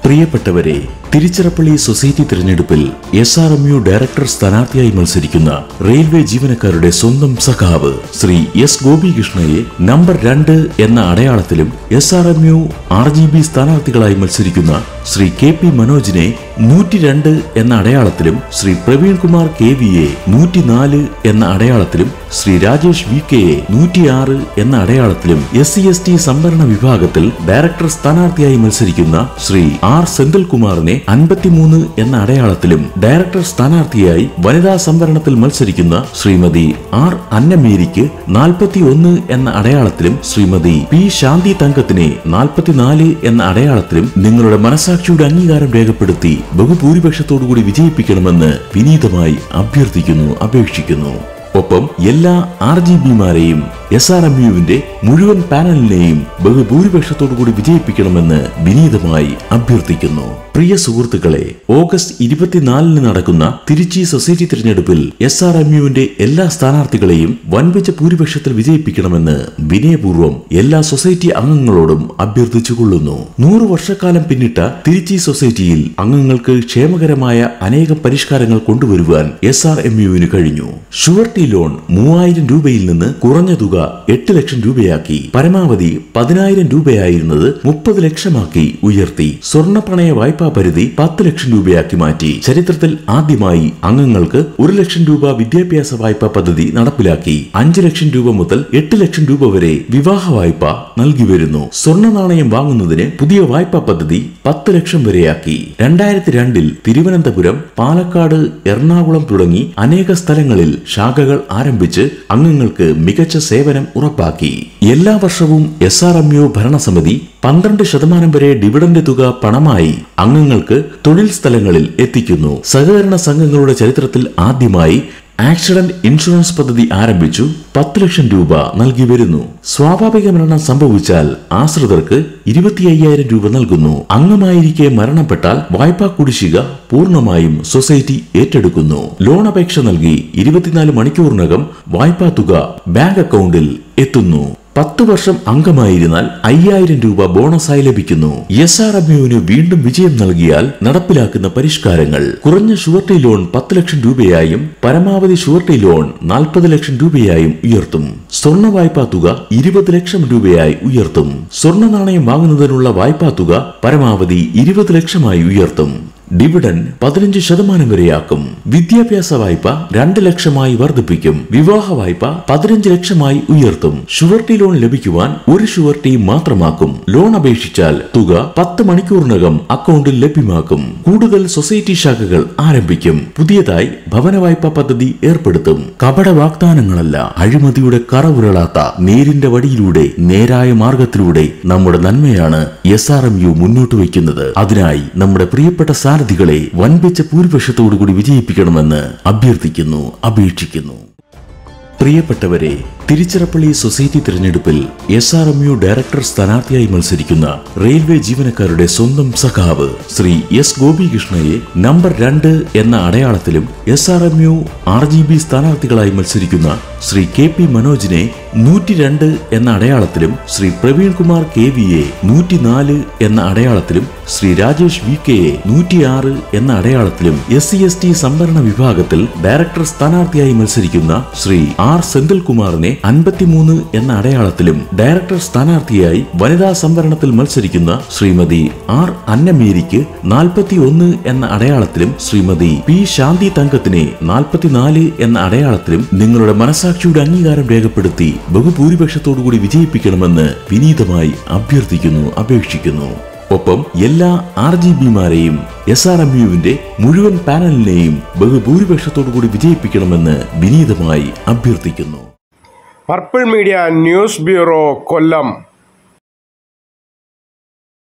പ്രിയപ്പെട്ടവരെ തിരുച്ചിറപ്പള്ളി സൊസൈറ്റി തിരഞ്ഞെടുപ്പിൽ S R M U director സ്ഥാനാർത്ഥിയായി മത്സരിക്കുന്ന റെയിൽവേ ജീവനക്കാരുടെ സ്വന്തം സഖാവ് ശ്രീ എസ് ഗോപികൃഷ്ണയെ നമ്പർ രണ്ട് എന്ന അടയാളത്തിലും S R M U R G B സ്ഥാനാർത്ഥികളായി മത്സരിക്കുന്ന ശ്രീ കെ പി മനോജിനെ നൂറ്റി രണ്ട് എന്ന അടയാളത്തിലും ശ്രീ പ്രവീൺ കുമാർ കെ വിയെ നൂറ്റിനാല് എന്ന അടയാളത്തിലും ശ്രീ രാജേഷ് വി കെയെ നൂറ്റിയാറ് എന്ന അടയാളത്തിലും എസ് സി എസ് ടി സംവരണ വിഭാഗത്തിൽ ഡയറക്ടർ സ്ഥാനാർത്ഥിയായി മത്സരിക്കുന്ന ശ്രീ ആർ സെന്തിൽകുമാറിനെ അൻപത്തിമൂന്ന് എന്ന അടയാളത്തിലും ഡയറക്ടർ സ്ഥാനാർത്ഥിയായി വനിതാ സംവരണത്തിൽ മത്സരിക്കുന്ന ശ്രീമതി ആർ അന്നമേരിക്ക് നാൽപ്പത്തി ഒന്ന് എന്ന അടയാളത്തിലും ശ്രീമതി പി ശാന്തി തങ്കത്തിനെ നാൽപ്പത്തിനാല് എന്ന അടയാളത്തിലും നിങ്ങളുടെ മനസാക്ഷിയുടെ അംഗീകാരം രേഖപ്പെടുത്തി ബഹുഭൂരിപക്ഷത്തോടുകൂടി വിജയിപ്പിക്കണമെന്ന് വിനീതമായി അഭ്യർത്ഥിക്കുന്നു അപേക്ഷിക്കുന്നു ഒപ്പം എല്ലാ ആർ ജി ബിമാരെയും എസ് ആർ എം യുവിന്റെ മുഴുവൻ പാനലിനെയും ബഹുഭൂരിപക്ഷത്തോടുകൂടി വിജയിപ്പിക്കണമെന്ന് വിനീതമായി അഭ്യർത്ഥിക്കുന്നു പ്രിയ സുഹൃത്തുക്കളെ ഓഗസ്റ്റ് ഇരുപത്തിനാലിന് നടക്കുന്ന തിരുച്ചി സൊസൈറ്റി തിരഞ്ഞെടുപ്പിൽ എസ് ആർ എം യുവിന്റെ എല്ലാ സ്ഥാനാർത്ഥികളെയും വൻപിച്ച ഭൂരിപക്ഷത്തിൽ വിജയിപ്പിക്കണമെന്ന് വിനയപൂർവ്വം എല്ലാ സൊസൈറ്റി അംഗങ്ങളോടും അഭ്യർത്ഥിച്ചുകൊള്ളുന്നു നൂറു വർഷക്കാലം പിന്നിട്ട തിരുച്ചി സൊസൈറ്റിയിൽ അംഗങ്ങൾക്ക് ക്ഷേമകരമായ അനേകം പരിഷ്കാരങ്ങൾ കൊണ്ടുവരുവാൻ എസ് ആർ എം യുവിന് കഴിഞ്ഞു ഷുവർട്ടി ലോൺ മൂവായിരം രൂപയിൽ നിന്ന് കുറഞ്ഞ തുക എട്ട് ലക്ഷം രൂപയാക്കി പരമാവധി പതിനായിരം രൂപയായിരുന്നത് മുപ്പത് ലക്ഷമാക്കി ഉയർത്തി സ്വർണ്ണ പണയ വായ്പാ പരിധി പത്ത് ലക്ഷം രൂപയാക്കി മാറ്റി ചരിത്രത്തിൽ ആദ്യമായി അംഗങ്ങൾക്ക് ഒരു ലക്ഷം രൂപ വിദ്യാഭ്യാസ വായ്പാ പദ്ധതി നടപ്പിലാക്കി അഞ്ച് ലക്ഷം രൂപ മുതൽ എട്ട് ലക്ഷം രൂപ വരെ വിവാഹ വായ്പ നൽകി വരുന്നു സ്വർണ്ണ നാണയം വാങ്ങുന്നതിന് പുതിയ വായ്പാ പദ്ധതി പത്ത് ലക്ഷം വരെയാക്കി രണ്ടായിരത്തി രണ്ടിൽ തിരുവനന്തപുരം പാലക്കാട് എറണാകുളം തുടങ്ങി അനേക സ്ഥലങ്ങളിൽ ശാഖകൾ ആരംഭിച്ച് അംഗങ്ങൾക്ക് മികച്ച സേവനം ഉറപ്പാക്കി എല്ലാ വർഷവും എസ് ആർ എം യു ഭരണസമിതി പന്ത്രണ്ട് ശതമാനം വരെ ഡിവിഡന്റ് തുക പണമായി അംഗങ്ങൾക്ക് തൊഴിൽ സ്ഥലങ്ങളിൽ എത്തിക്കുന്നു സഹകരണ സംഘങ്ങളുടെ ചരിത്രത്തിൽ ആദ്യമായി ആക്സിഡന്റ് ഇൻഷുറൻസ് പദ്ധതി ആരംഭിച്ചു പത്ത് ലക്ഷം രൂപ നൽകി വരുന്നു സ്വാഭാവിക മരണം സംഭവിച്ചാൽ ആശ്രിതർക്ക് ഇരുപത്തി അയ്യായിരം രൂപ നൽകുന്നു അംഗമായിരിക്കെ മരണപ്പെട്ടാൽ വായ്പാ കുടിശ്ശിക പൂർണ്ണമായും സൊസൈറ്റി ഏറ്റെടുക്കുന്നു ലോൺ അപേക്ഷ നൽകി ഇരുപത്തിനാല് മണിക്കൂറിനകം വായ്പാ തുക ബാങ്ക് അക്കൗണ്ടിൽ എത്തുന്നു പത്ത് വർഷം അംഗമായിരുന്നാൽ അയ്യായിരം രൂപ ബോണസായി ലഭിക്കുന്നു എസ് ആർ എം യുവിന് വീണ്ടും വിജയം നൽകിയാൽ നടപ്പിലാക്കുന്ന പരിഷ്കാരങ്ങൾ കുറഞ്ഞ ഷുവർട്ടി ലോൺ പത്ത് ലക്ഷം രൂപയായും പരമാവധി ഷുവർട്ടി ലോൺ നാൽപ്പത് ലക്ഷം രൂപയായും ഉയർത്തും സ്വർണ്ണ വായ്പാ തുക ഇരുപത് ലക്ഷം രൂപയായി ഉയർത്തും സ്വർണ്ണ നാണയം വാങ്ങുന്നതിനുള്ള വായ്പാ തുക പരമാവധി ഇരുപത് ലക്ഷമായി ഉയർത്തും ഡിവിഡൻ പതിനഞ്ച് ശതമാനം വരെയാക്കും വിദ്യാഭ്യാസ വായ്പ രണ്ട് ലക്ഷമായി വർദ്ധിപ്പിക്കും വിവാഹ വായ്പ പതിനഞ്ച് ലക്ഷമായി ഉയർത്തും ഷുവർട്ടി ലോൺ ലഭിക്കുവാൻ ഒരു ഷുവർട്ടി മാത്രമാക്കും ലോൺ അപേക്ഷിച്ചാൽ തുക പത്ത് മണിക്കൂറിനകം അക്കൗണ്ടിൽ ലഭ്യമാക്കും കൂടുതൽ സൊസൈറ്റി ശാഖകൾ ആരംഭിക്കും പുതിയതായി ഭവന വായ്പാ പദ്ധതി ഏർപ്പെടുത്തും കപട വാഗ്ദാനങ്ങളല്ല അഴിമതിയുടെ കറവുരളാത്ത നേരിന്റെ വടിയിലൂടെ നേരായ മാർഗത്തിലൂടെ നമ്മുടെ നന്മയാണ് എസ് ആർ എം യു മുന്നോട്ട് വയ്ക്കുന്നത് അതിനായി നമ്മുടെ പ്രിയപ്പെട്ട സാരഥികളെ വൻപിച്ച ഭൂരിപക്ഷത്തോടുകൂടി വിജയിപ്പിക്കണമെന്ന് അഭ്യർത്ഥിക്കുന്നു അപേക്ഷിക്കുന്നു പ്രിയപ്പെട്ടവരെ തിരുച്ചിറപ്പള്ളി സൊസൈറ്റി തിരഞ്ഞെടുപ്പിൽ S R M U director സ്ഥാനാർത്ഥിയായി മത്സരിക്കുന്ന റെയിൽവേ ജീവനക്കാരുടെ സ്വന്തം സഖാവ് ശ്രീ എസ് ഗോപികൃഷ്ണയെ നമ്പർ രണ്ട് എന്ന അടയാളത്തിലും S R M U R G B സ്ഥാനാർത്ഥികളായി മത്സരിക്കുന്ന ശ്രീ കെ പി മനോജിനെ നൂറ്റി രണ്ട് എന്ന അടയാളത്തിലും ശ്രീ പ്രവീൺ കുമാർ കെ വിയെ നൂറ്റിനാല് എന്ന അടയാളത്തിലും ശ്രീ രാജേഷ് വി കെയെ നൂറ്റിയാറ് എന്ന അടയാളത്തിലും എസ് സി എസ് ടി സംവരണ വിഭാഗത്തിൽ ഡയറക്ടർ സ്ഥാനാർത്ഥിയായി മത്സരിക്കുന്ന ശ്രീ ആർ സെന്തിൽകുമാറിനെ അൻപത്തിമൂന്ന് എന്ന അടയാളത്തിലും ഡയറക്ടർ സ്ഥാനാർത്ഥിയായി വനിതാ സംവരണത്തിൽ മത്സരിക്കുന്ന ശ്രീമതി ആർ അന്നമേരിക്ക് നാൽപ്പത്തി ഒന്ന് എന്ന അടയാളത്തിലും ശ്രീമതി പി ശാന്തി തങ്കത്തിനെ നാൽപ്പത്തിനാല് എന്ന അടയാളത്തിലും നിങ്ങളുടെ മനസാക്ഷിയുടെ അംഗീകാരം രേഖപ്പെടുത്തി ബഹുഭൂരിപക്ഷത്തോടുകൂടി വിജയിപ്പിക്കണമെന്ന് വിനീതമായി അഭ്യർത്ഥിക്കുന്നു അപേക്ഷിക്കുന്നു ഒപ്പം എല്ലാ ആർ ജി ബിമാരെയും എസ് ആർ എം യുവിന്റെ മുഴുവൻ പാനലിനെയും ബഹുഭൂരിപക്ഷത്തോടുകൂടി വിജയിപ്പിക്കണമെന്ന് വിനീതമായി അഭ്യർത്ഥിക്കുന്നു പർപ്പിൾ മീഡിയ ന്യൂസ് ബ്യൂറോ കൊല്ലം